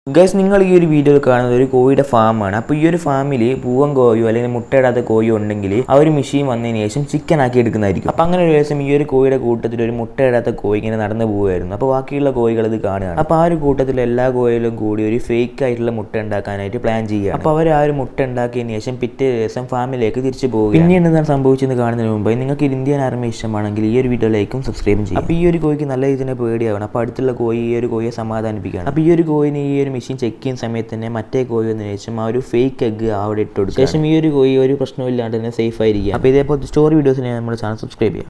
guys നിങ്ങൾ ഈ ഒരു വീഡിയോയിൽ കാണുന്നത് ഒരു കോഴിയുടെ ഫാമാണ് അപ്പോൾ ഈ ഒരു ഫാമിൽ പൂവൻ കോഴിയോ അല്ലെങ്കിൽ മുട്ടയിടാത്ത കോഴിയോ ഉണ്ടെങ്കിൽ ആ ഒരു മെഷീൻ വന്നതിന് ശേഷം ചിക്കൻ ആക്കി എടുക്കുന്നതായിരിക്കും അപ്പോൾ അങ്ങനെ ഒരു ദിവസം ഈ ഒരു കോഴിയുടെ കൂട്ടത്തിൽ ഒരു മുട്ടയിടാത്ത കോഴി ഇങ്ങനെ നടന്നു പോവുമായിരുന്നു അപ്പോൾ ബാക്കിയുള്ള കോഴികൾ ഇത് കാണുകയാണ് അപ്പോൾ ആ ഒരു കൂട്ടത്തിൽ എല്ലാ കോഴികളും കൂടി ഒരു ഫേക്ക് ആയിട്ടുള്ള മുട്ട ഉണ്ടാക്കാനായിട്ട് പ്ലാൻ ചെയ്യുക അപ്പോൾ അവർ ആ ഒരു മുട്ട ഉണ്ടാക്കിയതിന് ശേഷം പിറ്റേ ദിവസം ഫാമിലേക്ക് തിരിച്ചു പോകുക പിന്നീട് എന്താണ് സംഭവിച്ചെന്ന് കാണുന്നതിന് മുമ്പ് നിങ്ങൾക്ക് ഒരു ഇന്ത്യൻ ആർമി ഇഷ്ടമാണെങ്കിൽ ഈ ഒരു വീഡിയോയിലേക്കും സബ്സ്ക്രൈബും ചെയ്യും അപ്പോൾ ഈ ഒരു കോഴിക്ക് നല്ല രീതിയിൽ പേടിയാവണം അപ്പോൾ അടുത്തുള്ള കോഴി ഈ ഒരു കോഴിയെ സമാധാനിപ്പിക്കുകയാണ് അപ്പോൾ ഈ ഒരു കോഴിനെ ഈ ഒരു മെഷീൻ ചെക്ക് ചെയ്യുന്ന സമയത്ത് തന്നെ മറ്റേ കോഴി വന്നതിന് ശേഷം ആ ഒരു ഫേക്ക് എഗ് അവിടെ ഇട്ട് കൊടുക്കും ശേഷം ഈ ഒരു കോഴി ഒരു പ്രശ്നമില്ലാണ്ട് തന്നെ സേഫ് ആയിരിക്കും അപ്പോൾ ഇതേപോലത്തെ സ്റ്റോറി വീഡിയോസിനെ നമ്മുടെ ചാനൽ സബ്സ്ക്രൈബ് ചെയ്യാം